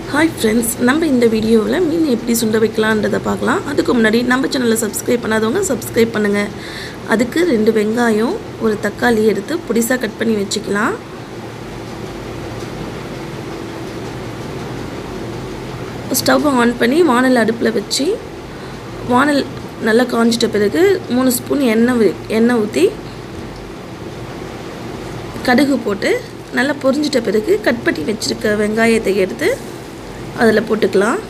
hi friends நம்ம இந்த வீடியோவில் மீன் எப்படி சுண்ட வைக்கலான்றதை பார்க்கலாம் அதுக்கு முன்னாடி நம்ம சேனலில் சப்ஸ்கிரைப் பண்ணாதவங்க சப்ஸ்கிரைப் பண்ணுங்கள் அதுக்கு ரெண்டு வெங்காயம் ஒரு தக்காளி எடுத்து புடிசாக கட் பண்ணி வச்சுக்கலாம் ஸ்டவ் ஆன் பண்ணி வானல் அடுப்பில் வச்சு வானல் நல்லா காஞ்சிட்ட பிறகு மூணு ஸ்பூன் எண்ணெய் வி- எண்ணெய் ஊற்றி கடுகு போட்டு நல்லா பொரிஞ்சிட்ட பிறகு கட் பண்ணி வச்சுருக்க வெங்காயத்தை எடுத்து அதில் போட்டுக்கலாம்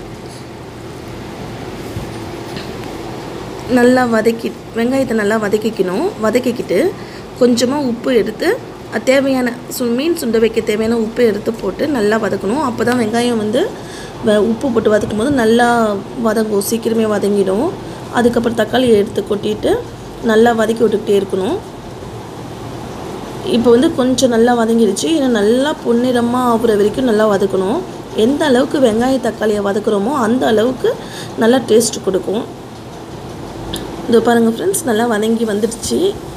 நல்லா வதக்கி வெங்காயத்தை நல்லா வதக்கிக்கணும் வதக்கிக்கிட்டு கொஞ்சமாக உப்பு எடுத்து அது தேவையான சு மீன் சுண்ட வைக்க தேவையான உப்பு எடுத்து போட்டு நல்லா வதக்கணும் அப்போ தான் வெங்காயம் வந்து வ- உப்பு போட்டு வதக்கும் போது நல்லா வதங்கும் சீக்கிரமே வதங்கிடும் அதுக்கப்புறம் தக்காளி எடுத்து கொட்டிட்டு நல்லா வதக்கி விட்டுக்கிட்டே இருக்கணும் இப்போ வந்து கொஞ்சம் நல்லா வதங்கிடுச்சு இன்னும் நல்லா பொன்னிறமாக ஆகுற வரைக்கும் நல்லா வதக்கணும் எந்த அளவுக்கு வெங்காய தக்காளியை வதக்குறோமோ அந்த அளவுக்கு நல்லா டேஸ்ட் கொடுக்கும் இதோ பாருங்கள் ஃப்ரெண்ட்ஸ் நல்லா வதங்கி வந்துடுச்சு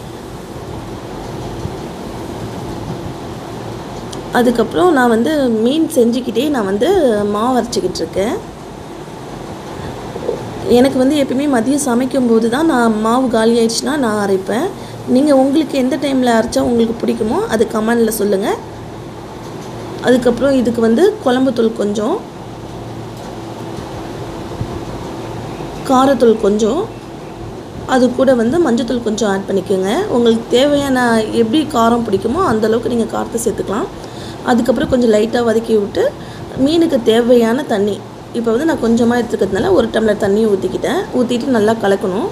அதுக்கப்புறம் நான் வந்து மீன் செஞ்சுக்கிட்டே நான் வந்து மாவு அரைச்சிக்கிட்டு இருக்கேன் எனக்கு வந்து எப்பயுமே மதியம் சமைக்கும் போது தான் நான் மாவு காலி ஆயிடுச்சுன்னா நான் அரைப்பேன் நீங்கள் உங்களுக்கு எந்த டைமில் அரைச்சா உங்களுக்கு பிடிக்குமோ அது கமெண்டில் சொல்லுங்கள் அதுக்கப்புறம் இதுக்கு வந்து குழம்புத்தூள் கொஞ்சம் காரத்தூள் கொஞ்சம் அது கூட வந்து மஞ்சத்தூள் கொஞ்சம் ஆட் பண்ணிக்கோங்க உங்களுக்கு தேவையான எப்படி காரம் பிடிக்குமோ அந்த அளவுக்கு நீங்கள் காரத்தை சேர்த்துக்கலாம் அதுக்கப்புறம் கொஞ்சம் லைட்டாக வதக்கி விட்டு மீனுக்கு தேவையான தண்ணி இப்போ வந்து நான் கொஞ்சமாக எடுத்துக்கிறதுனால ஒரு டம்ளர் தண்ணியை ஊற்றிக்கிட்டேன் ஊற்றிட்டு நல்லா கலக்கணும்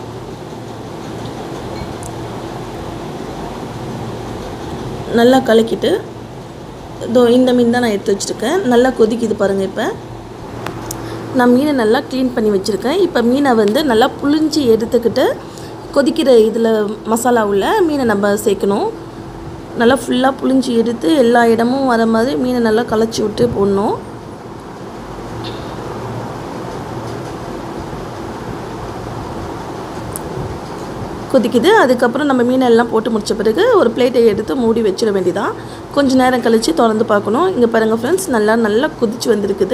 நல்லா கலக்கிட்டு இதோ இந்த மீன் தான் நான் எடுத்து வச்சுருக்கேன் நல்லா கொதிக்குது பாருங்கள் இப்போ நான் மீனை நல்லா க்ளீன் பண்ணி வச்சுருக்கேன் இப்போ மீனை வந்து நல்லா புழிஞ்சி எடுத்துக்கிட்டு கொதிக்கிற இதில் மசாலா உள்ள மீனை நம்ம சேர்க்கணும் நல்லா ஃபுல்லாக புழிஞ்சி எடுத்து எல்லா இடமும் வர மாதிரி மீனை நல்லா கலச்சி விட்டு போடணும் கொதிக்குது அதுக்கப்புறம் நம்ம மீனை எல்லாம் போட்டு முடிச்ச பிறகு ஒரு பிளேட்டை எடுத்து மூடி வச்சிட வேண்டியதான் கொஞ்ச நேரம் கழித்து திறந்து பார்க்கணும் இங்கே பாருங்கள் ஃப்ரெண்ட்ஸ் நல்லா நல்லா கொதிச்சு வந்திருக்குது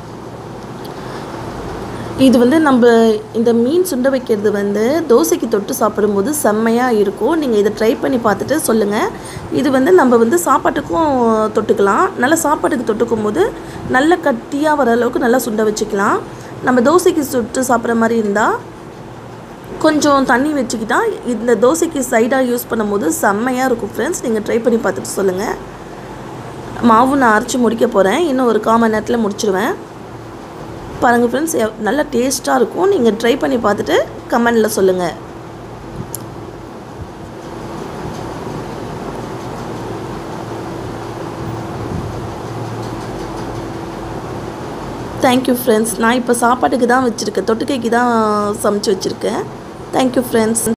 இது வந்து நம்ம இந்த மீன் சுண்ட வைக்கிறது வந்து தோசைக்கு தொட்டு சாப்பிடும்போது செம்மையாக இருக்கும் நீங்கள் இதை ட்ரை பண்ணி பார்த்துட்டு சொல்லுங்கள் இது வந்து நம்ம வந்து சாப்பாட்டுக்கும் தொட்டுக்கலாம் நல்லா சாப்பாட்டுக்கு தொட்டுக்கும் போது நல்ல கட்டியாக வர அளவுக்கு நல்லா சுண்ட வச்சுக்கலாம் நம்ம தோசைக்கு சுட்டு சாப்பிட்ற மாதிரி இருந்தால் கொஞ்சம் தண்ணி வச்சுக்கிட்டா இந்த தோசைக்கு சைடாக யூஸ் பண்ணும்போது செம்மையாக இருக்கும் ஃப்ரெண்ட்ஸ் நீங்கள் ட்ரை பண்ணி பார்த்துட்டு சொல்லுங்கள் மாவு நான் அரைச்சி முடிக்க போகிறேன் இன்னும் ஒரு கால் மணி நேரத்தில் முடிச்சிடுவேன் பாருங்கள் ஃப்ரெண்ட்ஸ் நல்லா டேஸ்ட்டாக இருக்கும் நீங்கள் ட்ரை பண்ணி பார்த்துட்டு கமெண்டில் சொல்லுங்கள் தேங்க்யூ ஃப்ரெண்ட்ஸ் நான் இப்போ சாப்பாட்டுக்கு தான் வச்சுருக்கேன் தொட்டுக்கைக்கு தான் சமைச்சு வச்சுருக்கேன் தேங்க்யூ ஃப்ரெண்ட்ஸ்